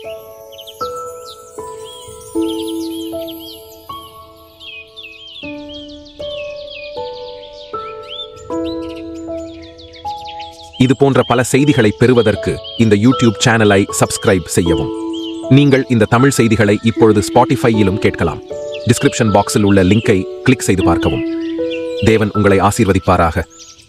இது போன்ற பல செய்திகளை பெறுவதற்கு இந்த யூடியூப் சேனலை சப்ஸ்கிரைப் செய்யவும் நீங்கள் இந்த தமிழ் செய்திகளை இப்பொழுது ஸ்பாட்டிஃபையிலும் கேட்கலாம் டிஸ்கிரிப்ஷன் பாக்ஸில் உள்ள லிங்கை கிளிக் செய்து பார்க்கவும் தேவன் உங்களை ஆசீர்வதிப்பாராக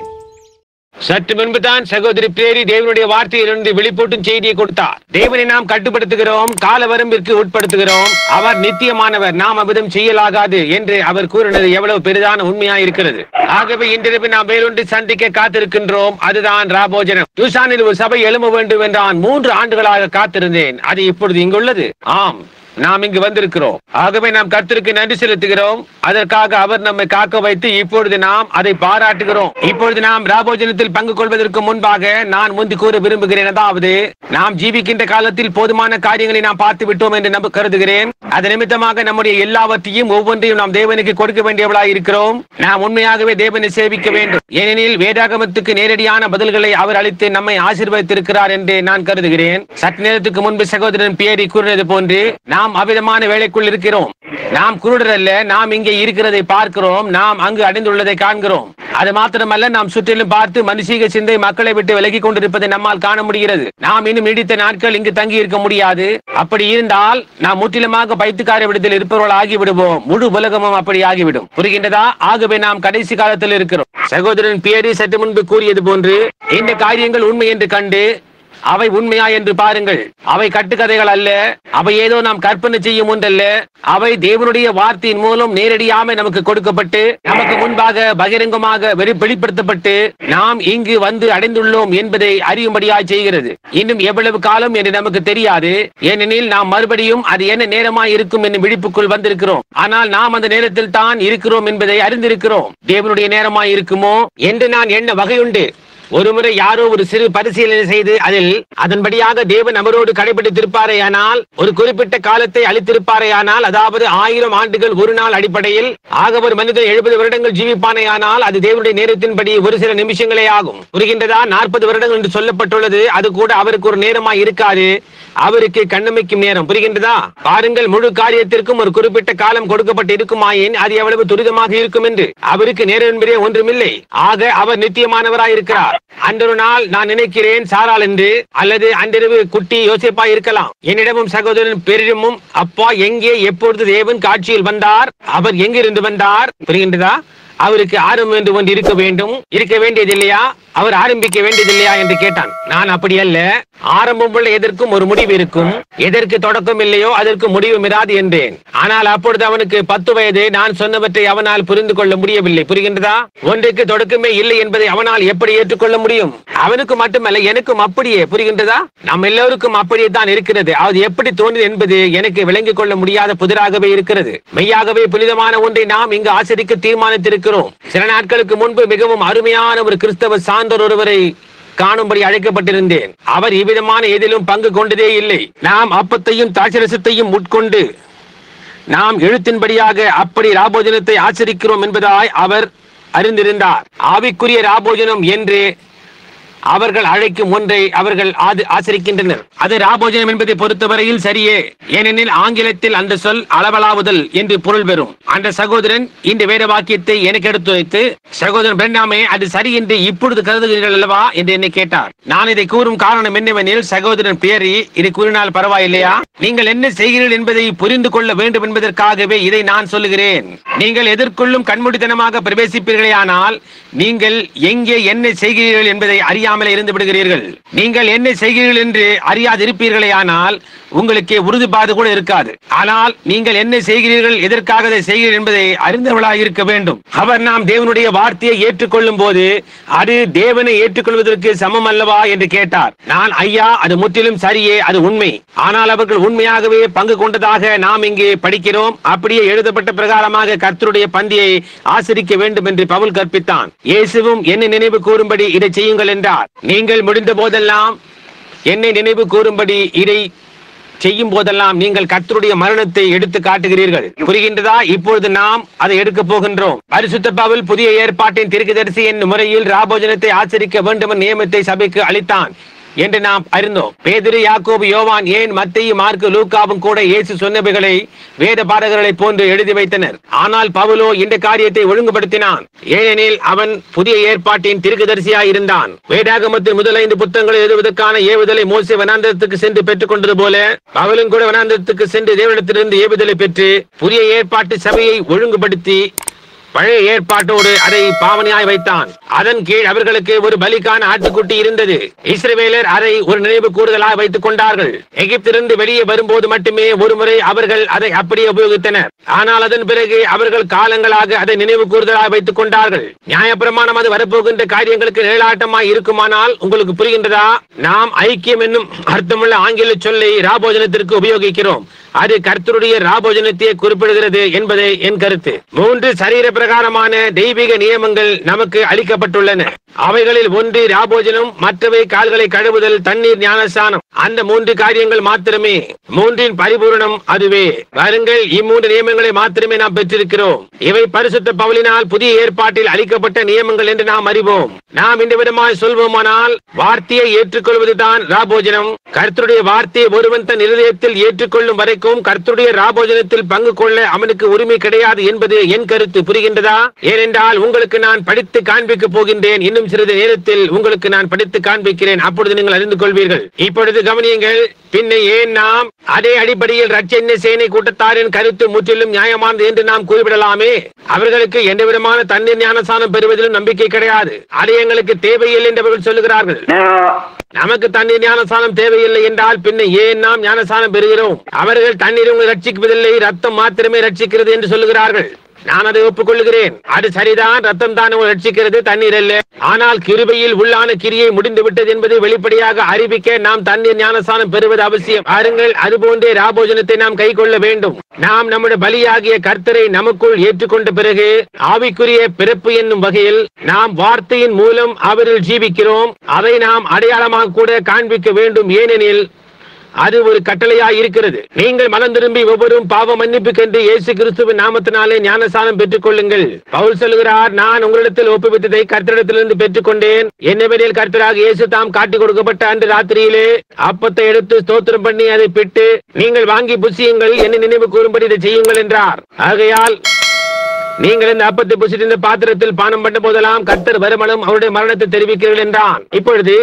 சற்று முன்புதான் சகோதரி பேரி தேவனுடைய வார்த்தையிலிருந்து வெளிப்பூட்டும் செய்தியை கொடுத்தார் தேவனை நாம் கட்டுப்படுத்துகிறோம் கால வரம்பிற்கு உட்படுத்துகிறோம் அவர் நித்தியமானவர் நாம் அவ்விதம் செய்யலாகாது என்று அவர் கூறினது எவ்வளவு பெரிதான உண்மையா இருக்கிறது ஆகவே இன்றிரவு நாம் வேறொன்று சந்திக்க காத்திருக்கின்றோம் அதுதான் ராபோஜனம் யூசானில் ஒரு சபை எழும்ப வேண்டும் என்றான் மூன்று ஆண்டுகளாக காத்திருந்தேன் அது இப்பொழுது இங்குள்ளது ஆம் நாம் இங்கு வந்திருக்கிறோம் ஆகவே நாம் கர்த்தருக்கு நன்றி செலுத்துகிறோம் அதற்காக அவர் நம்மை காக்க வைத்து இப்பொழுது நாம் அதை பாராட்டுகிறோம் இப்பொழுது நாம் ராபோஜனத்தில் பங்கு கொள்வதற்கு முன்பாக நான் முந்தி கூற விரும்புகிறேன் அதாவது நாம் ஜீவிக்கின்ற காலத்தில் போதுமான காரியங்களை நாம் பார்த்து விட்டோம் என்று நம்ப கருதுகிறேன் அது நிமித்தமாக நம்முடைய எல்லாவற்றையும் ஒவ்வொன்றையும் நாம் தேவனுக்கு கொடுக்க வேண்டியவளாய் இருக்கிறோம் நாம் உண்மையாகவே தேவனை சேவிக்க வேண்டும் ஏனெனில் வேதாகமத்துக்கு நேரடியான பதில்களை அவர் அளித்து நம்மை ஆசீர்வதித்திருக்கிறார் என்று நான் கருதுகிறேன் சற்று நேரத்துக்கு முன்பு சகோதரன் பியரி கூறினது போன்று நாம் அவ்விதமான வேலைக்குள் இருக்கிறோம் நாம் குருடர் அல்ல நாம் இங்கே இருக்கிறதை பார்க்கிறோம் நாம் அங்கு அடைந்துள்ளதை காண்கிறோம் அது மாத்திரமல்ல நாம் சுற்றிலும் பார்த்து மனுஷீக சிந்தை மக்களை விட்டு விலகி கொண்டிருப்பதை நம்மால் காண முடிகிறது நாம் இன்னும் நீடித்த நாட்கள் இங்கு தங்கி இருக்க முடியாது அப்படி இருந்தால் நாம் முற்றிலுமாக பைத்துக்கார விடத்தில் இருப்பவர்கள் ஆகிவிடுவோம் முழு உலகமும் அப்படி ஆகிவிடும் புரிகின்றதா ஆகவே நாம் கடைசி காலத்தில் இருக்கிறோம் சகோதரன் பியரி சற்று முன்பு கூறியது போன்று இந்த காரியங்கள் உண்மை என்று கண்டு அவை உண்மையா என்று பாருங்கள் அவை கட்டுக்கதைகள் அல்ல அவை ஏதோ நாம் கற்பனை செய்யும் ஒன்றல்ல அவை தேவனுடைய வார்த்தையின் மூலம் நேரடியாக நமக்கு கொடுக்கப்பட்டு நமக்கு முன்பாக பகிரங்கமாக வெறு- வெளிப்படுத்தப்பட்டு நாம் இங்கு வந்து அடைந்துள்ளோம் என்பதை அறியும்படியாய் செய்கிறது இன்னும் எவ்வளவு காலம் என்று நமக்கு தெரியாது ஏனெனில் நாம் மறுபடியும் அது என்ன நேரமாய் இருக்கும் என்னும் விழிப்புக்குள் வந்திருக்கிறோம் ஆனால் நாம் அந்த நேரத்தில் தான் இருக்கிறோம் என்பதை அறிந்திருக்கிறோம் தேவனுடைய நேரமாய் இருக்குமோ என்று நான் என்ன வகையுண்டு ஒருமுறை யாரோ ஒரு சிறு பரிசீலனை செய்து அதில் அதன்படியாக தேவன் அவரோடு கடைபிடித்திருப்பாரேயானால் ஒரு குறிப்பிட்ட காலத்தை அளித்திருப்பாரேயானால் அதாவது ஆயிரம் ஆண்டுகள் ஒரு நாள் அடிப்படையில் ஆக ஒரு மனிதன் எழுபது வருடங்கள் ஜீவிப்பானேயானால் அது தேவனுடைய நேரத்தின்படி ஒரு சில நிமிஷங்களே ஆகும் புரிகின்றதா நாற்பது வருடங்கள் என்று சொல்லப்பட்டுள்ளது அது கூட அவருக்கு ஒரு நேரமாய் இருக்காது அவருக்கு கண்ணமைக்கும் நேரம் புரிகின்றதா பாருங்கள் முழு காரியத்திற்கும் ஒரு குறிப்பிட்ட காலம் கொடுக்கப்பட்டு இருக்குமாயின் அது எவ்வளவு துரிதமாக இருக்கும் என்று அவருக்கு நேரம் என்பதே ஒன்றுமில்லை ஆக அவர் நித்தியமானவராய் இருக்கிறார் அன்றொரு நாள் நான் நினைக்கிறேன் சாராள் என்று அல்லது அன்றிரவு குட்டி யோசிப்பா இருக்கலாம் என்னிடமும் சகோதரன் பெரிடமும் அப்பா எங்கே எப்பொழுது தேவன் காட்சியில் வந்தார் அவர் எங்கிருந்து வந்தார் புரிகின்றதா அவருக்கு ஆரம்பம் என்று ஒன்று இருக்க வேண்டும் இருக்க வேண்டியது இல்லையா அவர் ஆரம்பிக்க வேண்டியது இல்லையா என்று கேட்டான் நான் அப்படி அல்ல ஆரம்பம் உள்ள எதற்கும் ஒரு முடிவு இருக்கும் எதற்கு தொடக்கம் இல்லையோ அதற்கு முடிவும் இராது என்றேன் ஆனால் அப்பொழுது அவனுக்கு பத்து வயது நான் சொன்னவற்றை அவனால் புரிந்து கொள்ள முடியவில்லை புரிகின்றதா ஒன்றுக்கு தொடக்கமே இல்லை என்பதை அவனால் எப்படி ஏற்றுக்கொள்ள முடியும் அவனுக்கு மட்டுமல்ல எனக்கும் அப்படியே புரிகின்றதா நம்ம எல்லோருக்கும் அப்படியே தான் இருக்கிறது அது எப்படி தோன்றுது என்பது எனக்கு விளங்கிக் கொள்ள முடியாத புதிராகவே இருக்கிறது மெய்யாகவே புனிதமான ஒன்றை நாம் இங்கு ஆசிரிக்க தீர்மானித்திருக்கிறோம் சில நாட்களுக்கு முன்பு மிகவும் அருமையான ஒரு கிறிஸ்தவ சான்றோர் ஒருவரை காணும்படி அழைக்கப்பட்டிருந்தேன் அவர் இவ்விதமான எதிலும் பங்கு கொண்டதே இல்லை நாம் அப்பத்தையும் தாட்சரசத்தையும் உட்கொண்டு நாம் எழுத்தின்படியாக அப்படி ராபோஜனத்தை ஆச்சரிக்கிறோம் என்பதாய் அவர் அறிந்திருந்தார் ஆவிக்குரிய ராபோஜனம் என்று அவர்கள் அழைக்கும் ஒன்றை அவர்கள் ஆது- ஆச்சரிக்கின்றனர் அது ராபோஜனம் என்பதை பொறுத்தவரையில் சரியே ஏனெனில் ஆங்கிலத்தில் அந்த சொல் அளவலாவுதல் என்று பொருள் பெறும் அந்த சகோதரன் இந்த வேத வாக்கியத்தை எனக்கு எடுத்து வைத்து சகோதரன் பிரண்டாமே அது சரி என்று இப்பொழுது கருதுகிறீர்கள் அல்லவா என்று என்னை கேட்டார் நான் இதை கூறும் காரணம் என்னவெனில் சகோதரன் பேரி இதை கூறினால் பரவாயில்லையா நீங்கள் என்ன செய்கிறீர்கள் என்பதை புரிந்து கொள்ள வேண்டும் என்பதற்காகவே இதை நான் சொல்லுகிறேன் நீங்கள் எதற்குள்ளும் கண்மூடித்தனமாக பிரவேசிப்பீர்களேயானால் நீங்கள் எங்கே என்ன செய்கிறீர்கள் என்பதை அறியாமல் இருந்து விடுகிறீர்கள் நீங்கள் என்ன செய்கிறீர்கள் என்று அறியாதிருப்பீர்களேயானால் உங்களுக்கு உறுதிப்பாடு கூட இருக்காது ஆனால் நீங்கள் என்ன செய்கிறீர்கள் எதற்காக அதை செய்கிறீர்கள் என்பதை அறிந்தவளாக இருக்க வேண்டும் அவர் நாம் தேவனுடைய வார்த்தையை ஏற்றுக்கொள்ளும் போது அது தேவனை ஏற்றுக்கொள்வதற்கு சமம் அல்லவா என்று கேட்டார் நான் ஐயா அது முற்றிலும் சரியே அது உண்மை ஆனால் அவர்கள் உண்மையாகவே பங்கு கொண்டதாக நாம் இங்கே படிக்கிறோம் அப்படியே எழுதப்பட்ட பிரகாரமாக கர்த்தருடைய பந்தியை ஆசரிக்க வேண்டும் என்று பவுல் கற்பித்தான் இயேசுவும் என்னை நினைவு கூறும்படி இதை செய்யுங்கள் என்றார் நீங்கள் முடிந்த போதெல்லாம் என்னை நினைவு கூறும்படி இதை செய்யும் போதெல்லாம் நீங்கள் கர்த்தருடைய மரணத்தை எடுத்து காட்டுகிறீர்கள் புரிகின்றதா இப்பொழுது நாம் அதை எடுக்க போகின்றோம் பரிசுத்த பவுல் புதிய ஏற்பாட்டின் தீர்க்கதரிசி என்னும் முறையில் ராபோஜனத்தை ஆச்சரிக்க வேண்டும் என்ற நியமத்தை சபைக்கு அளித்தான் என்று நாம் அறிந்தோம் பேதிரு யாக்கோபு யோவான் ஏன் மத்திய மார்க்கு லூக்காவும் கூட இயேசு சொன்னவைகளை வேத பாடகர்களை போன்று எழுதி வைத்தனர் ஆனால் பவுலோ இந்த காரியத்தை ஒழுங்குபடுத்தினான் ஏனெனில் அவன் புதிய ஏற்பாட்டின் திருக்குதரிசியாய் இருந்தான் வேதாகமத்தின் முதல் ஐந்து புத்தகங்களை எழுதுவதற்கான ஏவுதலை மோசே வனாந்தரத்துக்கு சென்று பெற்றுக் கொண்டது போல பவுலும் கூட வனாந்தரத்துக்கு சென்று தேவனிடத்திலிருந்து ஏவுதலை பெற்று புதிய ஏற்பாட்டு சபையை ஒழுங்குபடுத்தி பழைய ஏற்பாட்டோடு அதை பாவனையாய் வைத்தான் அதன் கீழ் அவர்களுக்கு ஒரு பலிக்கான ஆட்டுக்குட்டி இருந்தது இஸ்ரவேலர் அதை ஒரு நினைவு கூறுதலாக வைத்துக் கொண்டார்கள் எகிப்திலிருந்து வெளியே வரும்போது மட்டுமே ஒருமுறை அவர்கள் அதை அப்படியே உபயோகித்தனர் ஆனால் அதன் பிறகு அவர்கள் காலங்களாக அதை நினைவு கூறுதலாக வைத்துக் கொண்டார்கள் நியாயப்பிரமாணம் அது வரப்போகின்ற காரியங்களுக்கு நிழலாட்டமாய் இருக்குமானால் உங்களுக்கு புரிகின்றதா நாம் ஐக்கியம் என்னும் அர்த்தமுள்ள ஆங்கில சொல்லை ராபோஜனத்திற்கு உபயோகிக்கிறோம் அது கர்த்தருடைய ராபோஜனத்தை குறிப்பிடுகிறது என்பதே என் கருத்து மூன்று சரீர பிரகாரமான தெய்வீக நியமங்கள் நமக்கு அளிக்கப்பட்டுள்ளன அவைகளில் ஒன்று ராபோஜனம் மற்றவை கால்களை கழுவுதல் தண்ணீர் ஞானஸ்தானம் அந்த மூன்று காரியங்கள் மாத்திரமே மூன்றின் பரிபூரணம் அதுவே வாருங்கள் இம்மூன்று நியமங்களை மாத்திரமே நாம் பெற்றிருக்கிறோம் இவை பரிசுத்த பவுலினால் புதிய ஏற்பாட்டில் அளிக்கப்பட்ட நியமங்கள் என்று நாம் அறிவோம் நாம் இந்த விதமாய் சொல்வோமானால் வார்த்தையை ஏற்றுக்கொள்வதுதான் ராபோஜனம் கர்த்தருடைய வார்த்தையை ஒருவன் தன் இருதயத்தில் ஏற்றுக்கொள்ளும் வரைக்கும் கர்த்தருடைய ராபோஜனத்தில் பங்கு கொள்ள அவனுக்கு உரிமை கிடையாது என்பது என் கருத்து புரிகின்றதா ஏனென்றால் உங்களுக்கு நான் படித்து காண்பிக்க போகின்றேன் இன்னும் சிறிது நேரத்தில் உங்களுக்கு நான் படித்து காண்பிக்கிறேன் அப்பொழுது நீங்கள் அறிந்து கொள்வீர்கள் இப்பொழுது கவனியுங்கள் பின்ன ஏன் நாம் அதே அடிப்படையில் ரட்சண்ய சேனை கூட்டத்தாரின் கருத்து முற்றிலும் நியாயமானது என்று நாம் குறிப்பிடலாமே அவர்களுக்கு எந்த விதமான தண்ணீர் ஞானசானம் பெறுவதிலும் நம்பிக்கை கிடையாது அது எங்களுக்கு தேவையில்லை என்று அவர்கள் சொல்லுகிறார்கள் Now, நமக்கு தண்ணீர் ஞானசானம் தேவையில்லை என்றால் பின்ன ஏன் நாம் ஞானசானம் பெறுகிறோம் அவர்கள் தண்ணீர் உங்களை ரட்சிப்பதில்லை ரத்தம் மாத்திரமே ரட்சிக்கிறது என்று சொல்லுகிறார்கள் நான் அதை ஒப்புக்கொள்கிறேன் அது சரிதான் ரத்தம் தான் உங்களை ரட்சிக்கிறது தண்ணீர் அல்ல ஆனால் கிருபையில் உள்ளான கிரியை முடிந்து விட்டது என்பதை வெளிப்படையாக அறிவிக்க நாம் தண்ணீர் ஞானசானம் பெறுவது அவசியம் பாருங்கள் அதுபோன்றே ராபோஜனத்தை நாம் கை கொள்ள வேண்டும் நாம் நம்முடைய பலியாகிய கர்த்தரை நமக்குள் ஏற்றுக்கொண்ட பிறகு ஆவிக்குரிய பிறப்பு என்னும் வகையில் நாம் வார்த்தையின் மூலம் அவரில் ஜீவிக்கிறோம் அதை நாம் அடையாளமாக கூட காண்பிக்க வேண்டும் ஏனெனில் அது ஒரு கட்டளையாய் இருக்கிறது நீங்கள் மனம் திரும்பி ஒவ்வொரும் பாவ மன்னிப்புக்கென்று இயேசு கிறிஸ்துவின் நாமத்தினாலே ஞானசானம் பெற்றுக் கொள்ளுங்கள் பவுல் சொல்கிறார் நான் உங்களிடத்தில் ஒப்புவித்ததை கர்த்தரிடத்திலிருந்து பெற்றுக்கொண்டேன் என்னவெனில் கர்த்தராக இயேசு தாம் காட்டிக் கொடுக்கப்பட்ட அன்று ராத்திரியிலே அப்பத்தை எடுத்து ஸ்தோத்திரம் பண்ணி அதை பிட்டு நீங்கள் வாங்கி புசியுங்கள் என்ன நினைவு கூறும்படி இதை செய்யுங்கள் என்றார் ஆகையால் நீங்கள் இந்த அப்பத்தை புசிட்டு இந்த பாத்திரத்தில் பானம் பண்ண போதெல்லாம் கர்த்தர் வருமனும் அவருடைய மரணத்தை தெரிவிக்கிறீர்கள் என்றான் இப்பொழுது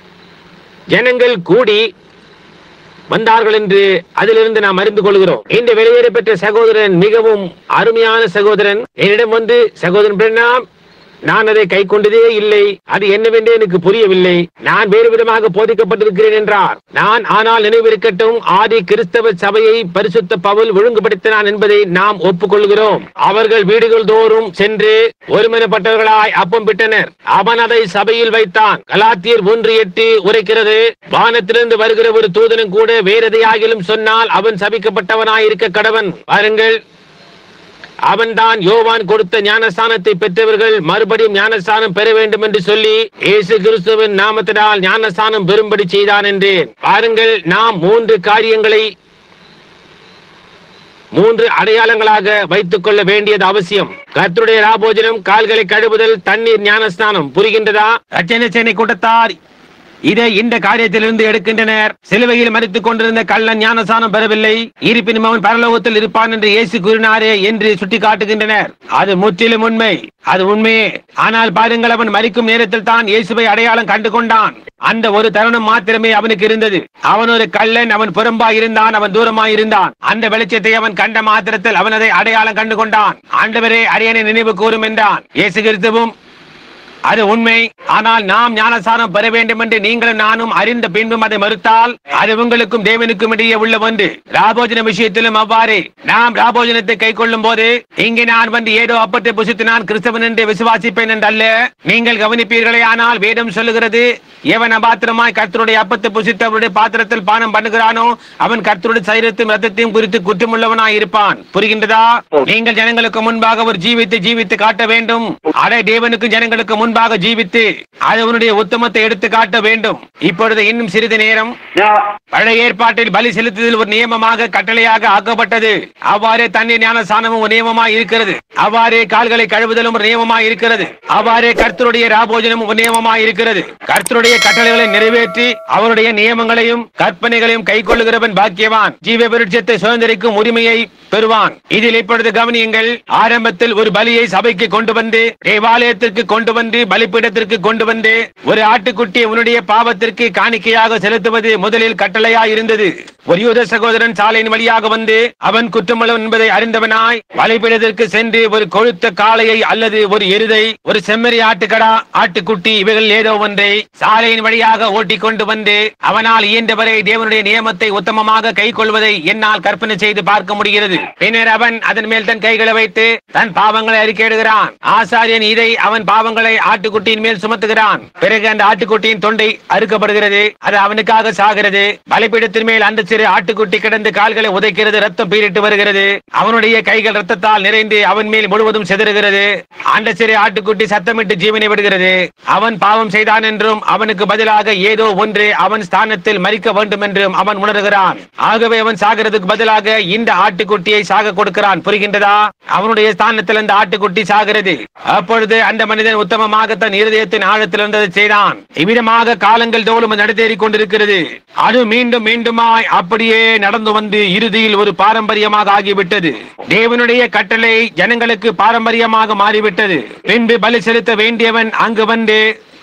ஜனங்கள் கூடி வந்தார்கள் என்று அதிலிருந்து நாம் அறிந்து கொள்கிறோம் இந்த வெளியேற பெற்ற சகோதரன் மிகவும் அருமையான சகோதரன் என்னிடம் வந்து சகோதரன் பிரணாம் நான் அதை கை கொண்டதே இல்லை அது என்னவென்றே எனக்கு புரியவில்லை நான் வேறு விதமாக போதிக்கப்பட்டிருக்கிறேன் என்றார் நான் ஆனால் நினைவிருக்கட்டும் ஆதி கிறிஸ்தவ சபையை பரிசுத்த பவுல் ஒழுங்குபடுத்தினான் என்பதை நாம் ஒப்புக்கொள்கிறோம் அவர்கள் வீடுகள் தோறும் சென்று ஒருமனப்பட்டவர்களாய் அப்பம் பிட்டனர் அவன் அதை சபையில் வைத்தான் கலாத்தியர் ஒன்று எட்டு உரைக்கிறது வானத்திலிருந்து வருகிற ஒரு தூதனும் கூட வேறெதையாகிலும் சொன்னால் அவன் சபிக்கப்பட்டவனாய் இருக்க கடவன் பாருங்கள் அவன்தான் யோவான் கொடுத்த ஞானஸ்தானத்தை பெற்றவர்கள் மறுபடியும் ஞானஸ்தானம் பெற வேண்டும் என்று சொல்லி இயேசு கிறிஸ்துவின் நாமத்தினால் ஞானஸ்தானம் பெறும்படி செய்தான் என்றேன் பாருங்கள் நாம் மூன்று காரியங்களை மூன்று அடையாளங்களாக வைத்துக் கொள்ள வேண்டியது அவசியம் கர்த்தருடைய ராபோஜனம் கால்களை கழுவுதல் தண்ணீர் ஞானஸ்தானம் புரிகின்றதா ரச்சனை சேனை கூட்டத்தார் இதை இந்த காரியத்திலிருந்து எடுக்கின்றனர் சிலுவையில் மறித்துக் கொண்டிருந்த கள்ளன் ஞானசானம் பெறவில்லை இருப்பினும் அவன் பரலோகத்தில் இருப்பான் என்று இயேசு கூறினாரே என்று சுட்டி காட்டுகின்றனர் அது முற்றிலும் உண்மை அது உண்மையே ஆனால் பாருங்கள் அவன் மறிக்கும் நேரத்தில் தான் இயேசுவை அடையாளம் கண்டு கொண்டான் அந்த ஒரு தருணம் மாத்திரமே அவனுக்கு இருந்தது அவன் ஒரு கள்ளன் அவன் புறம்பாய் இருந்தான் அவன் தூரமாய் இருந்தான் அந்த வெளிச்சத்தை அவன் கண்ட மாத்திரத்தில் அவன் அதை அடையாளம் கண்டு கொண்டான் ஆண்டவரே அரியணை நினைவு கூறும் என்றான் இயேசு கிறிஸ்துவும் அது உண்மை ஆனால் நாம் ஞானசானம் பெற வேண்டும் என்று நீங்களும் நானும் அறிந்த பின்பும் அதை மறுத்தால் அது உங்களுக்கும் தேவனுக்கும் இடையே உள்ள ஒன்று ராபோஜன விஷயத்திலும் அவ்வாறு நாம் ராபோஜனத்தை கை கொள்ளும் போது இங்கே நான் வந்து ஏதோ அப்பத்தை புசித்து நான் கிறிஸ்தவன் என்று விசுவாசிப்பேன் என்றல்ல நீங்கள் கவனிப்பீர்களே ஆனால் வேதம் சொல்லுகிறது எவன் அபாத்திரமாய் கர்த்தருடைய அப்பத்தை புசித்து அவருடைய பாத்திரத்தில் பானம் பண்ணுகிறானோ அவன் கர்த்தருடைய சைரத்தையும் ரத்தத்தையும் குறித்து குற்றமுள்ளவனாய் இருப்பான் புரிகின்றதா நீங்கள் ஜனங்களுக்கு முன்பாக ஒரு ஜீவித்து ஜீவித்து காட்ட வேண்டும் அடை தேவனுக்கும் ஜனங்களுக்கு முன்பாக முன்பாக ஜீவித்து அதனுடைய உத்தமத்தை எடுத்து காட்ட வேண்டும் இப்பொழுது இன்னும் சிறிது நேரம் Now, பழைய ஏற்பாட்டில் பலி செலுத்துதல் ஒரு நியமமாக கட்டளையாக ஆக்கப்பட்டது அவ்வாறே தண்ணீர் ஞான சாணமும் ஒரு நியமமாய் இருக்கிறது அவ்வாறே கால்களை கழுவுதலும் ஒரு நியமமாய் இருக்கிறது அவ்வாறே கர்த்தருடைய ராபோஜனமும் ஒரு நியமமாய் இருக்கிறது கர்த்தருடைய கட்டளைகளை நிறைவேற்றி அவருடைய நியமங்களையும் கற்பனைகளையும் கை கொள்ளுகிறவன் பாக்கியவான் ஜீவ விருட்சத்தை சுதந்திரிக்கும் உரிமையை பெறுவான் இதில் இப்பொழுது கவனியுங்கள் ஆரம்பத்தில் ஒரு பலியை சபைக்கு கொண்டு வந்து தேவாலயத்திற்கு கொண்டு வந்து பலிப்பீடத்திற்கு கொண்டு வந்து ஒரு ஆட்டுக்குட்டி உன்னுடைய பாவத்திற்கு காணிக்கையாக செலுத்துவது முதலில் கட்டளையாய் இருந்தது ஒரு யூத சகோதரன் சாலையின் வழியாக வந்து அவன் குற்றமளவன் என்பதை அறிந்தவனாய் பலிப்பீடத்திற்கு சென்று ஒரு கொழுத்த காளையை அல்லது ஒரு எருதை ஒரு செம்மறி ஆட்டுக்கடா ஆட்டுக்குட்டி இவைகள் ஏதோ ஒன்றை சாலையின் வழியாக ஓட்டிக் கொண்டு வந்து அவனால் இயன்றவரை தேவனுடைய நியமத்தை உத்தமமாக கை கொள்வதை என்னால் கற்பனை செய்து பார்க்க முடிகிறது பின்னர் அவன் அதன் மேல் தன் கைகளை வைத்து தன் பாவங்களை அறிக்கையிடுகிறான் ஆசாரியன் இதை அவன் பாவங்களை ஆட்டுக்குட்டியின் மேல் சுமத்துகிறான் பிறகு அந்த ஆட்டுக்குட்டியின் தொண்டை அறுக்கப்படுகிறது அது அவனுக்காக சாகிறது பலிப்பீடத்தின் மேல் அந்த சிறு ஆட்டுக்குட்டி கிடந்து கால்களை உதைக்கிறது ரத்தம் பீரிட்டு வருகிறது அவனுடைய கைகள் ரத்தத்தால் நிறைந்து அவன் மேல் முழுவதும் செதறுகிறது அந்த சிறு ஆட்டுக்குட்டி சத்தமிட்டு ஜீவனை விடுகிறது அவன் பாவம் செய்தான் என்றும் அவனுக்கு பதிலாக ஏதோ ஒன்று அவன் ஸ்தானத்தில் மறிக்க வேண்டும் என்றும் அவன் உணர்கிறான் ஆகவே அவன் சாகிறதுக்கு பதிலாக இந்த ஆட்டுக்குட்டியை சாக கொடுக்கிறான் புரிகின்றதா அவனுடைய ஸ்தானத்தில் அந்த ஆட்டுக்குட்டி சாகிறது அப்பொழுது அந்த மனிதன் உத்தமமாக தன் இருதயத்தின் ஆழத்தில் இருந்ததை செய்தான் இவ்விதமாக காலங்கள் தோறும் நடத்தேறிக் கொண்டிருக்கிறது அது மீண்டும் மீண்டுமாய் அப்படியே நடந்து வந்து இறுதியில் ஒரு பாரம்பரியமாக ஆகிவிட்டது தேவனுடைய கட்டளை ஜனங்களுக்கு பாரம்பரியமாக மாறிவிட்டது பின்பு பலி செலுத்த வேண்டியவன் அங்கு வந்து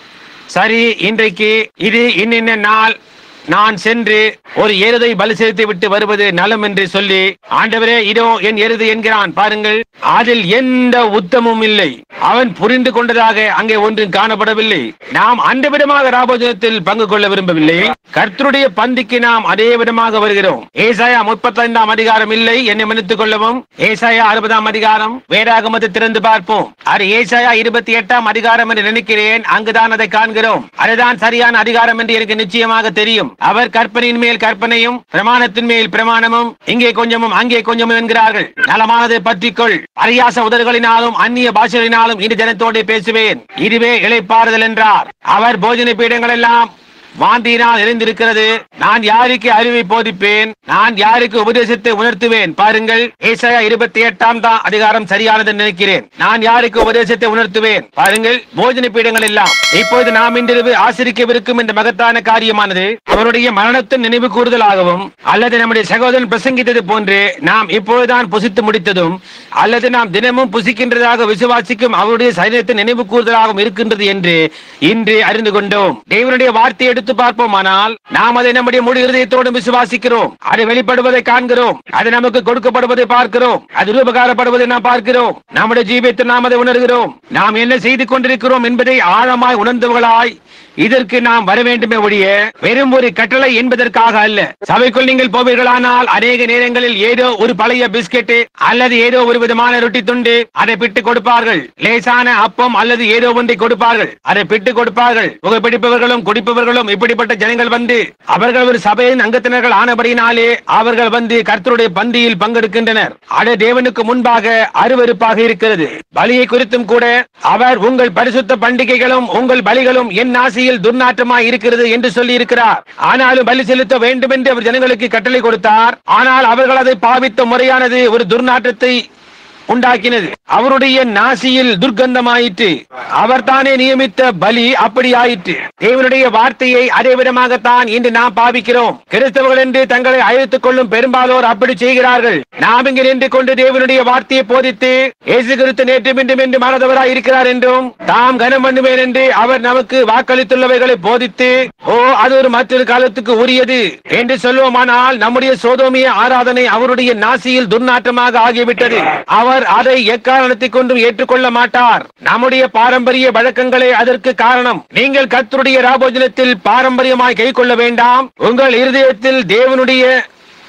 சரி இன்றைக்கு இது இன்னின்ன நாள் நான் சென்று ஒரு எருதை பலி செலுத்தி விட்டு வருவது நலம் என்று சொல்லி ஆண்டவரே இதோ என் எருது என்கிறான் பாருங்கள் அதில் எந்த உத்தமும் இல்லை அவன் புரிந்து கொண்டதாக அங்கே ஒன்றும் காணப்படவில்லை நாம் அந்த விதமாக ராபோஜனத்தில் பங்கு கொள்ள விரும்பவில்லை கர்த்தருடைய பந்திக்கு நாம் அதே விதமாக வருகிறோம் ஏசாயா முப்பத்தைந்தாம் அதிகாரம் இல்லை என்னை மன்னித்துக் கொள்ளவும் ஏசாயா அறுபதாம் அதிகாரம் வேதாகமத்தை திறந்து பார்ப்போம் அது ஏசாயா இருபத்தி எட்டாம் அதிகாரம் என்று நினைக்கிறேன் அங்குதான் அதை காண்கிறோம் அதுதான் சரியான அதிகாரம் என்று எனக்கு நிச்சயமாக தெரியும் அவர் கற்பனையின் மேல் கற்பனையும் பிரமாணத்தின் மேல் பிரமாணமும் இங்கே கொஞ்சமும் அங்கே கொஞ்சமும் என்கிறார்கள் நலமானதை பற்றிக்கொள் பரியாச உதடுகளினாலும் அந்நிய பாஷைகளினாலும் இனி ஜனத்தோடு பேசுவேன் இதுவே இளைப்பாறுதல் என்றார் அவர் போஜன பீடங்கள் எல்லாம் வாந்தியினால் நிறைந்திருக்கிறது நான் யாருக்கு அறிவை போதிப்பேன் நான் யாருக்கு உபதேசத்தை உணர்த்துவேன் பாருங்கள் ஏசாயா இருபத்தி எட்டாம் தான் அதிகாரம் சரியானது நினைக்கிறேன் நான் யாருக்கு உபதேசத்தை உணர்த்துவேன் பாருங்கள் போஜன பீடங்கள் எல்லாம் இப்போது நாம் இன்றிரவு ஆசிரிக்கவிருக்கும் இந்த மகத்தான காரியமானது அவருடைய மரணத்தின் நினைவு கூறுதலாகவும் அல்லது நம்முடைய சகோதரன் பிரசங்கித்தது போன்று நாம் இப்பொழுதுதான் புசித்து முடித்ததும் அல்லது நாம் தினமும் புசிக்கின்றதாக விசுவாசிக்கும் அவருடைய சரீரத்தின் நினைவு கூறுதலாகவும் இருக்கின்றது என்று இன்று அறிந்து கொண்டோம் தேவனுடைய வார்த்தையை எடுத்து பார்ப்போமானால் நாம் அதை நம்முடைய முழு இருதயத்தோடு விசுவாசிக்கிறோம் அது வெளிப்படுவதை காண்கிறோம் அது நமக்கு கொடுக்கப்படுவதை பார்க்கிறோம் அது ரூபகாரப்படுவதை நாம் பார்க்கிறோம் நம்முடைய ஜீவியத்தில் நாம் அதை உணர்கிறோம் நாம் என்ன செய்து கொண்டிருக்கிறோம் என்பதை ஆழமாய் உணர்ந்தவர்களாய் இதற்கு நாம் வர வேண்டுமே ஒழிய வெறும் ஒரு கட்டளை என்பதற்காக அல்ல சபைக்குள் நீங்கள் போவீர்களானால் அநேக நேரங்களில் ஏதோ ஒரு பழைய பிஸ்கெட் அல்லது ஏதோ ஒரு விதமான ரொட்டி துண்டு அதை பிட்டு கொடுப்பார்கள் லேசான அப்பம் அல்லது ஏதோ ஒன்றை கொடுப்பார்கள் அதை பிட்டு கொடுப்பார்கள் புகைப்பிடிப்பவர்களும் குடிப்பவர்களும் இப்படிப்பட்ட ஜனங்கள் வந்து அவர்கள் ஒரு சபையின் அங்கத்தினர்கள் ஆனபடியினாலே அவர்கள் வந்து கர்த்தருடைய பந்தியில் பங்கெடுக்கின்றனர் அது தேவனுக்கு முன்பாக அருவருப்பாக இருக்கிறது பலியை குறித்தும் கூட அவர் உங்கள் பரிசுத்த பண்டிகைகளும் உங்கள் பலிகளும் என் ஆசையில் துர்நாற்றமாய் இருக்கிறது என்று சொல்லி இருக்கிறார் ஆனாலும் பலி செலுத்த வேண்டும் என்று அவர் ஜனங்களுக்கு கட்டளை கொடுத்தார் ஆனால் அவர்கள் அதை பாவித்த முறையானது ஒரு துர்நாற்றத்தை உண்டாக்கினது அவருடைய நாசியில் துர்க்கந்தமாயிற்று அவர் தானே நியமித்த பலி அப்படி ஆயிற்று தேவனுடைய வார்த்தையை அதே விதமாகத்தான் இன்று நாம் பாவிக்கிறோம் கிறிஸ்தவர்கள் என்று தங்களை அழைத்துக் கொள்ளும் பெரும்பாலோர் அப்படி செய்கிறார்கள் நாம் இங்கு நின்று கொண்டு தேவனுடைய வார்த்தையை போதித்து இயேசு கிறிஸ்து நேற்று மீண்டும் என்று மாறதவராய் இருக்கிறார் என்றும் தாம் கனம் பண்ணுவேன் என்று அவர் நமக்கு வாக்களித்துள்ளவைகளை போதித்து ஓ அது ஒரு மற்றொரு காலத்துக்கு உரியது என்று சொல்லுவோமானால் நம்முடைய சோதோமிய ஆராதனை அவருடைய நாசியில் துர்நாற்றமாக ஆகிவிட்டது அவர் அதை எக்காரணத்தை கொண்டும் ஏற்றுக்கொள்ள மாட்டார் நம்முடைய பாரம்பரிய வழக்கங்களே அதற்கு காரணம் நீங்கள் கர்த்தருடைய ராபோஜனத்தில் பாரம்பரியமாய் கை கொள்ள வேண்டாம் உங்கள் இருதயத்தில் தேவனுடைய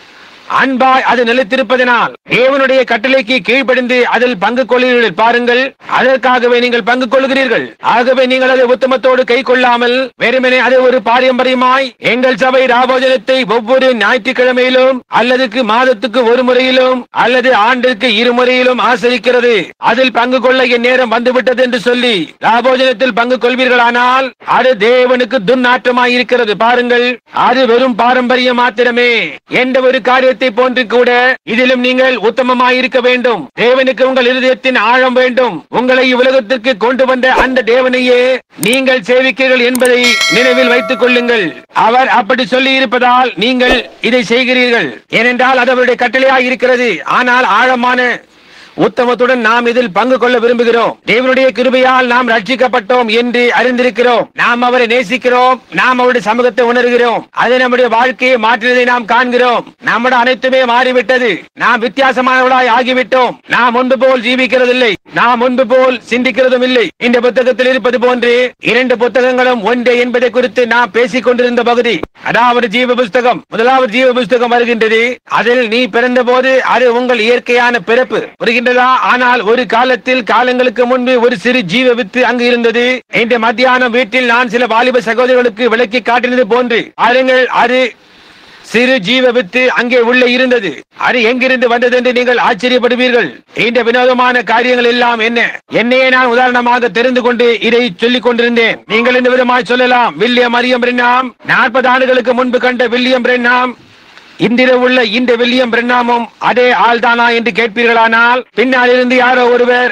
அன்பாய் அது நிலைத்திருப்பதனால் தேவனுடைய கட்டளைக்கு கீழ்ப்படிந்து அதில் பங்கு கொள்கிறீர்கள் பாருங்கள் அதற்காகவே நீங்கள் பங்கு கொள்கிறீர்கள் ஆகவே நீங்கள் அதை உத்தமத்தோடு கை கொள்ளாமல் வெறுமனே அது ஒரு பாரம்பரியமாய் எங்கள் சபை ராபோஜனத்தை ஒவ்வொரு ஞாயிற்றுக்கிழமையிலும் அல்லது மாதத்துக்கு ஒரு முறையிலும் அல்லது ஆண்டிற்கு இருமுறையிலும் ஆசரிக்கிறது அதில் பங்கு கொள்ள என் நேரம் வந்துவிட்டது என்று சொல்லி ராபோஜனத்தில் பங்கு கொள்வீர்களானால் அது தேவனுக்கு துர்நாற்றமாய் இருக்கிறது பாருங்கள் அது வெறும் பாரம்பரியம் மாத்திரமே எந்த ஒரு காரியத்தை போன்று கூட இதிலும் நீங்கள் உத்தமமாய் இருக்க வேண்டும் தேவனுக்கு உங்கள் இருதயத்தின் ஆழம் வேண்டும் உங்களை இவ்வுலகத்திற்கு கொண்டு வந்த அந்த தேவனையே நீங்கள் சேவிக்கிறீர்கள் என்பதை நினைவில் வைத்துக் கொள்ளுங்கள் அவர் அப்படி சொல்லி இருப்பதால் நீங்கள் இதை செய்கிறீர்கள் ஏனென்றால் அது அவருடைய கட்டளையாய் இருக்கிறது ஆனால் ஆழமான உத்தமத்துடன் நாம் இதில் பங்கு கொள்ள விரும்புகிறோம் தேவனுடைய கிருபையால் நாம் ரட்சிக்கப்பட்டோம் என்று அறிந்திருக்கிறோம் நாம் அவரை நேசிக்கிறோம் நாம் அவருடைய சமூகத்தை உணர்கிறோம் அது நம்முடைய வாழ்க்கையை மாற்றினதை நாம் காண்கிறோம் நம்முடைய அனைத்துமே மாறிவிட்டது நாம் வித்தியாசமானவர்களாய் ஆகிவிட்டோம் நாம் முன்பு போல் ஜீவிக்கிறதில்லை நாம் முன்பு போல் சிந்திக்கிறதும் இல்லை இந்த புத்தகத்தில் இருப்பது போன்று இரண்டு புத்தகங்களும் ஒன்றே என்பதை குறித்து நாம் பேசிக் கொண்டிருந்த பகுதி அதாவது ஜீவ புஸ்தகம் முதலாவது ஜீவ புஸ்தகம் வருகின்றது அதில் நீ பிறந்த போது அது உங்கள் இயற்கையான பிறப்பு புரிகின்றதா ஆனால் ஒரு காலத்தில் காலங்களுக்கு முன்பு ஒரு சிறு ஜீவ வித்து அங்கு இருந்தது இன்று மத்தியானம் வீட்டில் நான் சில வாலிப சகோதரர்களுக்கு விளக்கி காட்டினது போன்று பாருங்கள் அது சிறு ஜீவ வித்து அங்கே உள்ளே இருந்தது அது எங்கிருந்து வந்தது என்று நீங்கள் ஆச்சரியப்படுவீர்கள் இந்த வினோதமான காரியங்கள் எல்லாம் என்ன என்னையே நான் உதாரணமாக தெரிந்து கொண்டு இதை சொல்லிக் கொண்டிருந்தேன் நீங்கள் இந்த விதமாய் சொல்லலாம் வில்லியம் மரியம் பிரென்னாம் நாற்பது ஆண்டுகளுக்கு முன்பு கண்ட வில்லியம் பிரென்னாம் இன்றிரவு உள்ள இந்த வில்லியம் பிரென்னாமும் அதே ஆள்தானா என்று கேட்பீர்களானால் பின்னால் இருந்து யாரோ ஒருவர்